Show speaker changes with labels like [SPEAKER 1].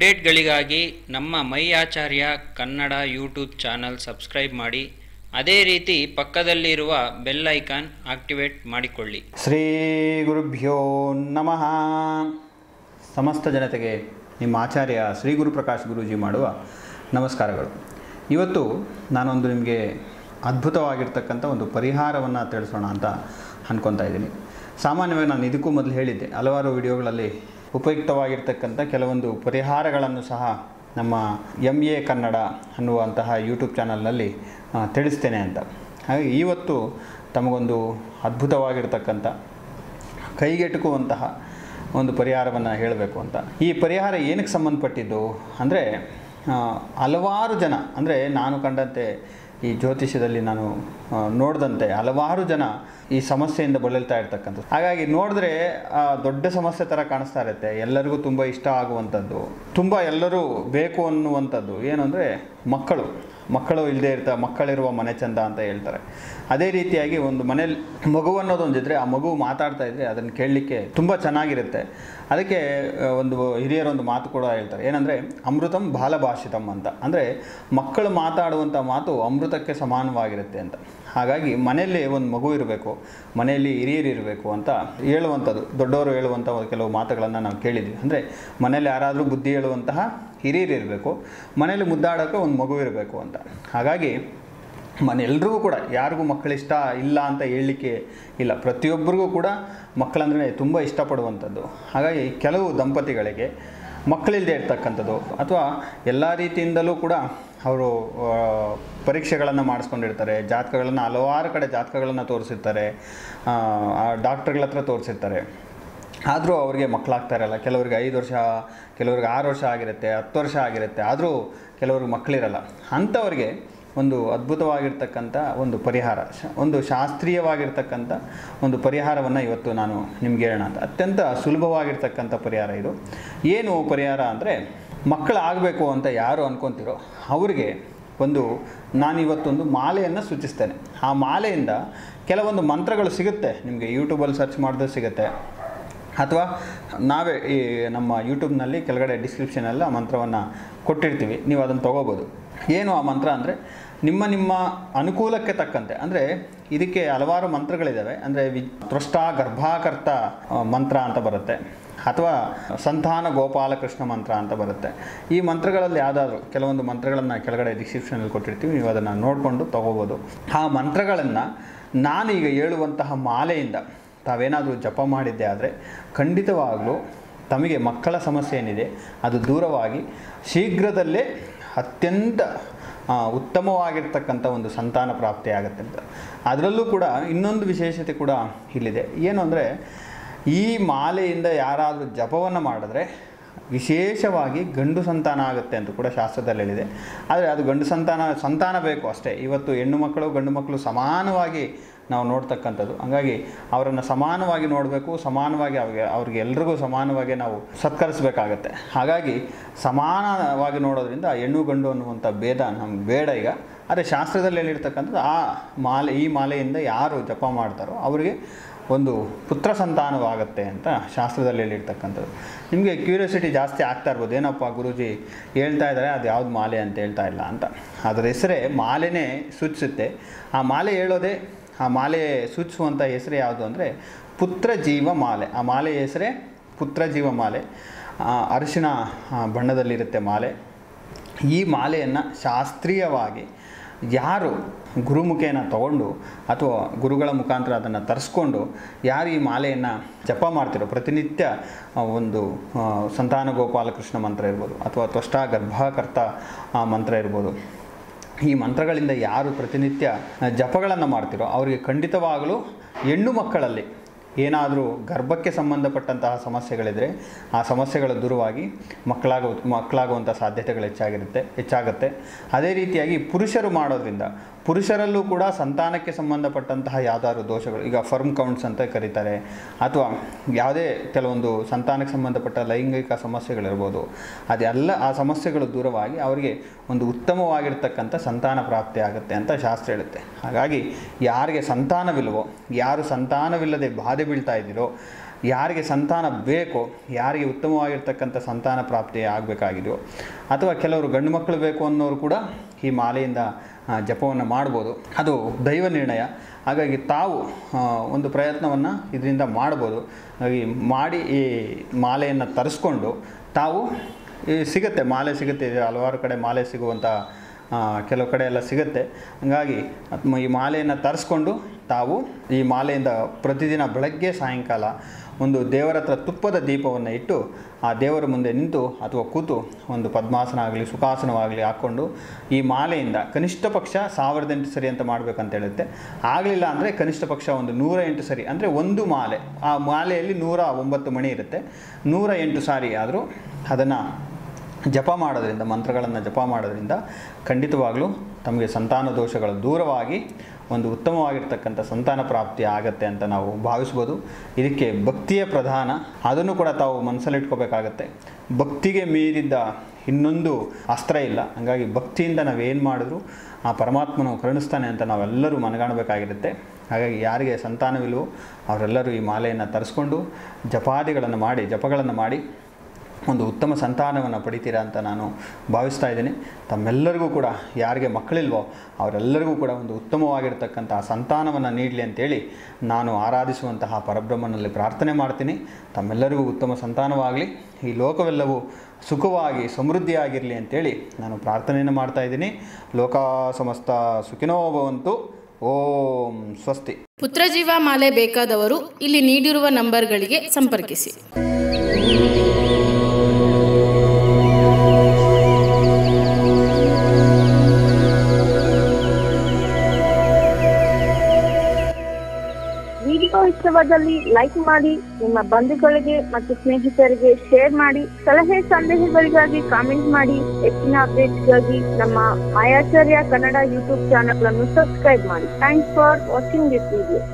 [SPEAKER 1] ಅಪ್ಡೇಟ್ಗಳಿಗಾಗಿ ನಮ್ಮ my Acharya Kannada YouTube channel subscribe ಮಾಡಿ ಅದೇ ರೀತಿ ಪಕ್ಕದಲ್ಲಿರುವ ಬೆಲ್ ಐಕಾನ್ ಆಕ್ಟಿವೇಟ್ ಮಾಡಿಕೊಳ್ಳಿ
[SPEAKER 2] ಶ್ರೀ ಗುರುಭ್ಯೋ ನಮಃ ಸಮಸ್ತ ಜನತೆಗೆ ನಿಮ್ಮ ಆಚಾರ್ಯ ಶ್ರೀ ಗುರುಪ್ರಕಾಶ್ ಗುರೂಜಿ ಮಾಡುವ ನಮಸ್ಕಾರಗಳು ಇವತ್ತು ನಾನೊಂದು ನಿಮಗೆ ಅದ್ಭುತವಾಗಿರ್ತಕ್ಕಂಥ ಒಂದು ಪರಿಹಾರವನ್ನು ತಿಳಿಸೋಣ ಅಂತ ಅನ್ಕೊತಾ ಇದ್ದೀನಿ ಸಾಮಾನ್ಯವಾಗಿ ನಾನು ಇದಕ್ಕೂ ಮೊದಲು ಹೇಳಿದ್ದೆ ಹಲವಾರು ವಿಡಿಯೋಗಳಲ್ಲಿ ಉಪಯುಕ್ತವಾಗಿರ್ತಕ್ಕಂಥ ಕೆಲವೊಂದು ಪರಿಹಾರಗಳನ್ನು ಸಹ ನಮ್ಮ ಎಮ್ ಎ ಕನ್ನಡ ಅನ್ನುವಂತಹ ಯೂಟ್ಯೂಬ್ ಚಾನಲ್ನಲ್ಲಿ ಆ, ತಿಳಿಸ್ತೇನೆ ಅಂತ ಹಾಗೆ ಇವತ್ತು ತಮಗೊಂದು ಅದ್ಭುತವಾಗಿರ್ತಕ್ಕಂಥ ಕೈಗೆಟುಕುವಂತಹ ಒಂದು ಪರಿಹಾರವನ್ನು ಹೇಳಬೇಕು ಅಂತ ಈ ಪರಿಹಾರ ಏನಕ್ಕೆ ಸಂಬಂಧಪಟ್ಟಿದ್ದು ಅಂದರೆ ಹಲವಾರು ಜನ ಅಂದರೆ ನಾನು ಕಂಡಂತೆ ಈ ಜ್ಯೋತಿಷ್ಯದಲ್ಲಿ ನಾನು ಆ, ನೋಡಿದಂತೆ ಹಲವಾರು ಜನ ಈ ಸಮಸ್ಯೆಯಿಂದ ಬಳಲ್ತಾ ಇರ್ತಕ್ಕಂಥದ್ದು ಹಾಗಾಗಿ ನೋಡಿದ್ರೆ ಆ, ದೊಡ್ಡ ಸಮಸ್ಯೆ ಥರ ಕಾಣಿಸ್ತಾ ಇರುತ್ತೆ ಎಲ್ಲರಿಗೂ ತುಂಬ ಇಷ್ಟ ಆಗುವಂಥದ್ದು ತುಂಬ ಎಲ್ಲರೂ ಬೇಕು ಅನ್ನುವಂಥದ್ದು ಏನು ಅಂದರೆ ಮಕ್ಕಳು ಮಕ್ಕಳು ಇಲ್ಲದೆ ಇರ್ತಾ ಮಕ್ಕಳಿರುವ ಮನೆ ಚಂದ ಅಂತ ಹೇಳ್ತಾರೆ ಅದೇ ರೀತಿಯಾಗಿ ಒಂದು ಮನೇಲಿ ಮಗು ಅನ್ನೋದೊಂದಿದ್ರೆ ಆ ಮಗು ಮಾತಾಡ್ತಾ ಇದ್ರೆ ಅದನ್ನು ಕೇಳಲಿಕ್ಕೆ ತುಂಬ ಚೆನ್ನಾಗಿರುತ್ತೆ ಅದಕ್ಕೆ ಆ, ಒಂದು ಹಿರಿಯರೊಂದು ಮಾತು ಕೂಡ ಹೇಳ್ತಾರೆ ಏನಂದರೆ ಅಮೃತಂ ಬಾಲಭಾಷಿತಂ ಅಂತ ಅಂದರೆ ಮಕ್ಕಳು ಮಾತಾಡುವಂಥ ಮಾತು ಅಮೃತಕ್ಕೆ ಸಮಾನವಾಗಿರುತ್ತೆ ಅಂತ ಹಾಗಾಗಿ ಮನೆಯಲ್ಲಿ ಒಂದು ಮಗು ಇರಬೇಕು ಮನೆಯಲ್ಲಿ ಹಿರಿಯರು ಇರಬೇಕು ಅಂತ ಹೇಳುವಂಥದ್ದು ದೊಡ್ಡವರು ಹೇಳುವಂಥ ಒಂದು ಕೆಲವು ಮಾತುಗಳನ್ನು ನಾವು ಕೇಳಿದ್ವಿ ಅಂದರೆ ಮನೇಲಿ ಯಾರಾದರೂ ಬುದ್ಧಿ ಹೇಳುವಂತಹ ಹಿರಿಯರು ಇರಬೇಕು ಮನೇಲಿ ಮುದ್ದಾಡೋಕ್ಕೆ ಒಂದು ಮಗು ಇರಬೇಕು ಅಂತ ಹಾಗಾಗಿ ಮನೆ ಎಲ್ರಿಗೂ ಕೂಡ ಯಾರಿಗೂ ಮಕ್ಕಳಿಷ್ಟ ಇಲ್ಲ ಅಂತ ಹೇಳಲಿಕ್ಕೆ ಇಲ್ಲ ಪ್ರತಿಯೊಬ್ಬರಿಗೂ ಕೂಡ ಮಕ್ಕಳಂದ್ರೆ ತುಂಬ ಇಷ್ಟಪಡುವಂಥದ್ದು ಹಾಗಾಗಿ ಕೆಲವು ದಂಪತಿಗಳಿಗೆ ಮಕ್ಕಳಿಲ್ಲದೆ ಇರ್ತಕ್ಕಂಥದ್ದು ಅಥವಾ ಎಲ್ಲ ರೀತಿಯಿಂದಲೂ ಕೂಡ ಅವರು ಪರೀಕ್ಷೆಗಳನ್ನು ಮಾಡಿಸ್ಕೊಂಡಿರ್ತಾರೆ ಜಾತಕಗಳನ್ನು ಹಲವಾರು ಕಡೆ ಜಾತಕಗಳನ್ನು ತೋರಿಸಿರ್ತಾರೆ ಆ ಡಾಕ್ಟ್ರುಗಳ ಹತ್ರ ತೋರಿಸಿರ್ತಾರೆ ಆದರೂ ಅವರಿಗೆ ಮಕ್ಕಳಾಗ್ತಾ ಇರಲ್ಲ ಕೆಲವ್ರಿಗೆ ಐದು ವರ್ಷ ಕೆಲವ್ರಿಗೆ ಆರು ವರ್ಷ ಆಗಿರುತ್ತೆ ಹತ್ತು ವರ್ಷ ಆಗಿರುತ್ತೆ ಆದರೂ ಕೆಲವ್ರಿಗೆ ಮಕ್ಕಳಿರಲ್ಲ ಅಂಥವ್ರಿಗೆ ಒಂದು ಅದ್ಭುತವಾಗಿರ್ತಕ್ಕಂಥ ಒಂದು ಪರಿಹಾರ ಶ- ಒಂದು ಶಾಸ್ತ್ರೀಯವಾಗಿರ್ತಕ್ಕಂಥ ಒಂದು ಪರಿಹಾರವನ್ನು ಇವತ್ತು ನಾನು ನಿಮ್ಗೆ ಹೇಳೋಣ ಅಂತ ಅತ್ಯಂತ ಸುಲಭವಾಗಿರ್ತಕ್ಕಂಥ ಪರಿಹಾರ ಇದು ಏನು ಪರಿಹಾರ ಅಂದರೆ ಮಕ್ಕಳು ಆಗಬೇಕು ಅಂತ ಯಾರು ಅನ್ಕೊತಿರೋ ಅವ್ರಿಗೆ ಒಂದು ನಾನಿವತ್ತೊಂದು ಮಾಲೆಯನ್ನು ಸೂಚಿಸ್ತೇನೆ ಆ ಮಾಲೆಯಿಂದ ಕೆಲವೊಂದು ಮಂತ್ರಗಳು ಸಿಗುತ್ತೆ ನಿಮಗೆ ಯೂಟ್ಯೂಬಲ್ಲಿ ಸರ್ಚ್ ಮಾಡಿದ್ರೆ ಸಿಗುತ್ತೆ ಅಥವಾ ನಾವೇ ಈ ನಮ್ಮ ಯೂಟ್ಯೂಬ್ನಲ್ಲಿ ಕೆಳಗಡೆ ಡಿಸ್ಕ್ರಿಪ್ಷನಲ್ಲಿ ಆ ಮಂತ್ರವನ್ನು ಕೊಟ್ಟಿರ್ತೀವಿ ನೀವು ಅದನ್ನು ತೊಗೋಬೋದು ಏನು ಆ ಮಂತ್ರ ಅಂದರೆ ನಿಮ್ಮ ನಿಮ್ಮ ಅನುಕೂಲಕ್ಕೆ ತಕ್ಕಂತೆ ಅಂದರೆ ಇದಕ್ಕೆ ಹಲವಾರು ಮಂತ್ರಗಳಿದ್ದಾವೆ ಅಂದರೆ ವಿ ತ್ವಷ್ಟ ಗರ್ಭಾಕರ್ತ ಆ, ಮಂತ್ರ ಅಂತ ಬರುತ್ತೆ ಅಥವಾ ಸಂತಾನ ಗೋಪಾಲಕೃಷ್ಣ ಮಂತ್ರ ಅಂತ ಬರುತ್ತೆ ಈ ಮಂತ್ರಗಳಲ್ಲಿ ಯಾವುದಾದ್ರೂ ಕೆಲವೊಂದು ಮಂತ್ರಗಳನ್ನು ಕೆಳಗಡೆ ಡಿಸ್ಕ್ರಿಪ್ಷನಲ್ಲಿ ಕೊಟ್ಟಿರ್ತೀವಿ ನೀವು ಅದನ್ನು ನೋಡಿಕೊಂಡು ತೊಗೋಬೋದು ಆ ಮಂತ್ರಗಳನ್ನು ನಾನೀಗ ಹೇಳುವಂತಹ ಮಾಲೆಯಿಂದ ತಾವೇನಾದರೂ ಜಪ ಮಾಡಿದ್ದೆ ಆದರೆ ಖಂಡಿತವಾಗಲೂ ತಮಗೆ ಮಕ್ಕಳ ಸಮಸ್ಯೆ ಏನಿದೆ ಅದು ದೂರವಾಗಿ ಶೀಘ್ರದಲ್ಲೇ ಅತ್ಯಂತ ಆ, ಉತ್ತಮವಾಗಿರ್ತಕ್ಕಂಥ ಒಂದು ಸಂತಾನ ಪ್ರಾಪ್ತಿ ಆಗುತ್ತೆ ಅಂತ ಅದರಲ್ಲೂ ಕೂಡ ಇನ್ನೊಂದು ವಿಶೇಷತೆ ಕೂಡ ಇಲ್ಲಿದೆ ಏನು ಅಂದರೆ ಈ ಮಾಲೆಯಿಂದ ಯಾರಾದರೂ ಜಪವನ್ನು ಮಾಡಿದ್ರೆ ವಿಶೇಷವಾಗಿ ಗಂಡು ಸಂತಾನ ಆಗುತ್ತೆ ಅಂತ ಕೂಡ ಶಾಸ್ತ್ರದಲ್ಲಿ ಹೇಳಿದೆ ಆದರೆ ಅದು ಗಂಡು ಸಂತಾನ ಸಂತಾನ ಬೇಕು ಅಷ್ಟೇ ಇವತ್ತು ಹೆಣ್ಣು ಮಕ್ಕಳು ಗಂಡು ಮಕ್ಕಳು ಸಮಾನವಾಗಿ ನಾವು ನೋಡ್ತಕ್ಕಂಥದ್ದು ಹಂಗಾಗಿ ಅವರನ್ನು ಸಮಾನವಾಗಿ ನೋಡಬೇಕು ಸಮಾನವಾಗಿ ಅವ್ರಿಗೆ ಅವ್ರಿಗೆ ಎಲ್ರಿಗೂ ಸಮಾನವಾಗಿ ನಾವು ಸತ್ಕರಿಸಬೇಕಾಗತ್ತೆ ಹಾಗಾಗಿ ಸಮಾನವಾಗಿ ನೋಡೋದ್ರಿಂದ ಹೆಣ್ಣು ಗಂಡು ಅನ್ನುವಂಥ ಭೇದ ನಮ್ಗೆ ಬೇಡ ಈಗ ಆದರೆ ಶಾಸ್ತ್ರದಲ್ಲಿ ಹೇಳಿರ್ತಕ್ಕಂಥದ್ದು ಆ ಮಾಲೆ ಈ ಮಾಲೆಯಿಂದ ಯಾರು ಜಪ ಮಾಡ್ತಾರೋ ಅವರಿಗೆ ಒಂದು ಪುತ್ರ ಸಂತಾನವಾಗುತ್ತೆ ಅಂತ ಶಾಸ್ತ್ರದಲ್ಲಿ ಹೇಳಿರ್ತಕ್ಕಂಥದ್ದು ನಿಮಗೆ ಕ್ಯೂರಿಯಾಸಿಟಿ ಜಾಸ್ತಿ ಆಗ್ತಾ ಇರ್ಬೋದು ಏನಪ್ಪ ಗುರೂಜಿ ಹೇಳ್ತಾ ಇದ್ದಾರೆ ಅದು ಯಾವ್ದು ಮಾಲೆ ಅಂತ ಹೇಳ್ತಾ ಇಲ್ಲ ಅಂತ ಅದರ ಹೆಸರೇ ಮಾಲೆನೇ ಸೂಚಿಸುತ್ತೆ ಆ ಮಾಲೆ ಹೇಳೋದೇ ಆ ಮಾಲೆ ಸೂಚಿಸುವಂಥ ಹೆಸರು ಯಾವುದು ಅಂದರೆ ಪುತ್ರ ಜೀವ ಮಾಲೆ ಆ ಮಾಲೆ ಹೆಸರೇ ಪುತ್ರ ಜೀವ ಮಾಲೆ ಆ, ಅರಿಶಿಣ ಆ, ಬಣ್ಣದಲ್ಲಿರುತ್ತೆ ಮಾಲೆ ಈ ಮಾಲೆಯನ್ನು ಶಾಸ್ತ್ರೀಯವಾಗಿ ಯಾರು ಗುರುಮುಖೇನ ತಗೊಂಡು ಅಥವಾ ಗುರುಗಳ ಮುಖಾಂತರ ಅದನ್ನು ತರಿಸ್ಕೊಂಡು ಯಾರು ಈ ಮಾಲೆಯನ್ನು ಜಪ ಮಾಡ್ತಿರೋ ಪ್ರತಿನಿತ್ಯ ಆ, ಒಂದು ಆ, ಸಂತಾನ ಗೋಪಾಲಕೃಷ್ಣ ಮಂತ್ರ ಇರ್ಬೋದು ಅಥವಾ ತ್ವಷ್ಟ ಗರ್ಭಕರ್ತ ಆ, ಮಂತ್ರ ಇರ್ಬೋದು ಈ ಮಂತ್ರಗಳಿಂದ ಯಾರು ಪ್ರತಿನಿತ್ಯ ಜಪಗಳನ್ನು ಮಾಡ್ತಿರೋ ಅವರಿಗೆ ಖಂಡಿತವಾಗಲೂ ಹೆಣ್ಣು ಮಕ್ಕಳಲ್ಲಿ ಏನಾದರೂ ಗರ್ಭಕ್ಕೆ ಸಂಬಂಧಪಟ್ಟಂತಹ ಸಮಸ್ಯೆಗಳಿದ್ದರೆ ಆ ಸಮಸ್ಯೆಗಳು ದೂರವಾಗಿ ಮಕ್ಕಳಾಗೋ ಮಕ್ಕಳಾಗುವಂಥ ಸಾಧ್ಯತೆಗಳು ಹೆಚ್ಚಾಗಿರುತ್ತೆ ಹೆಚ್ಚಾಗುತ್ತೆ ಅದೇ ರೀತಿಯಾಗಿ ಪುರುಷರು ಮಾಡೋದ್ರಿಂದ ಪುರುಷರಲ್ಲೂ ಕೂಡ ಸಂತಾನಕ್ಕೆ ಸಂಬಂಧಪಟ್ಟಂತಹ ಯಾವ್ದಾದ್ರು ದೋಷಗಳು ಈಗ ಫರ್ಮ್ ಕೌಂಟ್ಸ್ ಅಂತ ಕರೀತಾರೆ ಅಥವಾ ಯಾವುದೇ ಕೆಲವೊಂದು ಸಂತಾನಕ್ಕೆ ಸಂಬಂಧಪಟ್ಟ ಲೈಂಗಿಕ ಸಮಸ್ಯೆಗಳಿರ್ಬೋದು ಅದೆಲ್ಲ ಆ ಸಮಸ್ಯೆಗಳು ದೂರವಾಗಿ ಅವರಿಗೆ ಒಂದು ಉತ್ತಮವಾಗಿರ್ತಕ್ಕಂಥ ಸಂತಾನ ಪ್ರಾಪ್ತಿ ಆಗುತ್ತೆ ಅಂತ ಶಾಸ್ತ್ರ ಹೇಳುತ್ತೆ ಹಾಗಾಗಿ ಯಾರಿಗೆ ಸಂತಾನವಿಲ್ವೋ ಯಾರು ಸಂತಾನವಿಲ್ಲದೆ ಬಾಧೆ ಬೀಳ್ತಾ ಇದ್ದೀರೋ ಯಾರಿಗೆ ಸಂತಾನ ಬೇಕೋ ಯಾರಿಗೆ ಉತ್ತಮವಾಗಿರ್ತಕ್ಕಂಥ ಸಂತಾನ ಪ್ರಾಪ್ತಿ ಆಗಬೇಕಾಗಿದೆಯೋ ಅಥವಾ ಕೆಲವರು ಗಂಡು ಮಕ್ಕಳು ಬೇಕು ಅನ್ನೋರು ಕೂಡ ಈ ಮಾಲೆಯಿಂದ ಜಪವನ್ನು ಮಾಡ್ಬೋದು ಅದು ದೈವ ನಿರ್ಣಯ ಹಾಗಾಗಿ ತಾವು ಆ, ಒಂದು ಪ್ರಯತ್ನವನ್ನು ಇದರಿಂದ ಮಾಡ್ಬೋದು ಹಾಗಾಗಿ ಮಾಡಿ ಈ ಮಾಲೆಯನ್ನು ತರಿಸ್ಕೊಂಡು ತಾವು ಈ ಸಿಗುತ್ತೆ ಮಾಲೆ ಸಿಗುತ್ತೆ ಇದು ಹಲವಾರು ಕಡೆ ಮಾಲೆ ಸಿಗುವಂಥ ಆ, ಕೆಲವು ಕಡೆ ಎಲ್ಲ ಸಿಗುತ್ತೆ ಹಾಗಾಗಿ ಅತ್ಮ- ಈ ಮಾಲೆಯನ್ನು ತರಿಸ್ಕೊಂಡು ತಾವು ಈ ಮಾಲೆಯಿಂದ ಪ್ರತಿದಿನ ಬೆಳಗ್ಗೆ ಸಾಯಂಕಾಲ ಒಂದು ದೇವರ ಹತ್ರ ತುಪ್ಪದ ದೀಪವನ್ನು ಇಟ್ಟು ಆ ದೇವರ ಮುಂದೆ ನಿಂತು ಅಥವಾ ಕೂತು ಒಂದು ಪದ್ಮಾಸನ ಆಗಲಿ ಸುಖಾಸನವಾಗಲಿ ಹಾಕ್ಕೊಂಡು ಈ ಮಾಲೆಯಿಂದ ಕನಿಷ್ಠ ಪಕ್ಷ ಸಾವಿರದ ಎಂಟು ಸರಿ ಅಂತ ಮಾಡಬೇಕಂತ ಹೇಳುತ್ತೆ ಆಗಲಿಲ್ಲ ಅಂದರೆ ಕನಿಷ್ಠ ಪಕ್ಷ ಒಂದು ನೂರ ಎಂಟು ಸರಿ ಅಂದರೆ ಒಂದು ಮಾಲೆ ಆ ಮಾಲೆಯಲ್ಲಿ ನೂರ ಒಂಬತ್ತು ಮಣಿ ಇರುತ್ತೆ ನೂರ ಎಂಟು ಸಾರಿ ಆದರೂ ಅದನ್ನು ಜಪ ಮಾಡೋದ್ರಿಂದ ಮಂತ್ರಗಳನ್ನು ಜಪ ಮಾಡೋದ್ರಿಂದ ಖಂಡಿತವಾಗಲೂ ತಮಗೆ ಸಂತಾನ ದೋಷಗಳು ದೂರವಾಗಿ ಒಂದು ಉತ್ತಮವಾಗಿರ್ತಕ್ಕಂಥ ಸಂತಾನ ಪ್ರಾಪ್ತಿ ಆಗತ್ತೆ ಅಂತ ನಾವು ಭಾವಿಸ್ಬೋದು ಇದಕ್ಕೆ ಭಕ್ತಿಯ ಪ್ರಧಾನ ಅದನ್ನು ಕೂಡ ತಾವು ಮನಸ್ಸಲ್ಲಿಟ್ಕೋಬೇಕಾಗತ್ತೆ ಭಕ್ತಿಗೆ ಮೀರಿದ್ದ ಇನ್ನೊಂದು ಅಸ್ತ್ರ ಇಲ್ಲ ಹಾಗಾಗಿ ಭಕ್ತಿಯಿಂದ ನಾವೇನು ಮಾಡಿದ್ರು ಆ ಪರಮಾತ್ಮನು ಕರುಣಿಸ್ತಾನೆ ಅಂತ ನಾವೆಲ್ಲರೂ ಮನಗಾಣಬೇಕಾಗಿರುತ್ತೆ ಹಾಗಾಗಿ ಯಾರಿಗೆ ಸಂತಾನವಿಲ್ವೋ ಅವರೆಲ್ಲರೂ ಈ ಮಾಲೆಯನ್ನು ತರಿಸ್ಕೊಂಡು ಜಪಾದಿಗಳನ್ನು ಮಾಡಿ ಜಪಗಳನ್ನು ಮಾಡಿ ಒಂದು ಉತ್ತಮ ಸಂತಾನವನ್ನು ಪಡಿತೀರಾ ಅಂತ ನಾನು ಭಾವಿಸ್ತಾ ಇದ್ದೀನಿ ತಮ್ಮೆಲ್ಲರಿಗೂ ಕೂಡ ಯಾರಿಗೆ ಮಕ್ಕಳಿಲ್ವೋ ಅವರೆಲ್ಲರಿಗೂ ಕೂಡ ಒಂದು ಉತ್ತಮವಾಗಿರ್ತಕ್ಕಂಥ ಸಂತಾನವನ್ನು ನೀಡಲಿ ಅಂತೇಳಿ ನಾನು ಆರಾಧಿಸುವಂತಹ ಪರಬ್ರಹ್ಮನಲ್ಲಿ ಪ್ರಾರ್ಥನೆ ಮಾಡ್ತೀನಿ ತಮ್ಮೆಲ್ಲರಿಗೂ ಉತ್ತಮ ಸಂತಾನವಾಗಲಿ ಈ ಲೋಕವೆಲ್ಲವೂ ಸುಖವಾಗಿ ಸಮೃದ್ಧಿಯಾಗಿರಲಿ ಅಂತೇಳಿ ನಾನು ಪ್ರಾರ್ಥನೆಯನ್ನು ಮಾಡ್ತಾ ಇದ್ದೀನಿ ಲೋಕ ಸಮಸ್ತ ಸುಖಿನೋ ಭವಂತು ಓಂ ಸ್ವಸ್ತಿ
[SPEAKER 3] ಪುತ್ರಜೀವ ಮಾಲೆ ಬೇಕಾದವರು ಇಲ್ಲಿ ನೀಡಿರುವ ನಂಬರ್ಗಳಿಗೆ ಸಂಪರ್ಕಿಸಿ
[SPEAKER 4] ವಿಡಿಯೋ ಇಷ್ಟವಾದಲ್ಲಿ ಲೈಕ್ ಮಾಡಿ ನಿಮ್ಮ ಬಂಧುಗಳಿಗೆ ಮತ್ತು ಸ್ನೇಹಿತರಿಗೆ ಶೇರ್ ಮಾಡಿ ಸಲಹೆ ಸಂದೇಹಗಳಿಗಾಗಿ ಕಾಮೆಂಟ್ ಮಾಡಿ ಹೆಚ್ಚಿನ ಅಪ್ಡೇಟ್ಸ್ಗಾಗಿ ನಮ್ಮ ಮಾಯಾಚಾರ್ಯ ಕನ್ನಡ ಯೂಟ್ಯೂಬ್ ಚಾನಲ್ ಅನ್ನು ಸಬ್ಸ್ಕ್ರೈಬ್ ಮಾಡಿ thanks for watching this video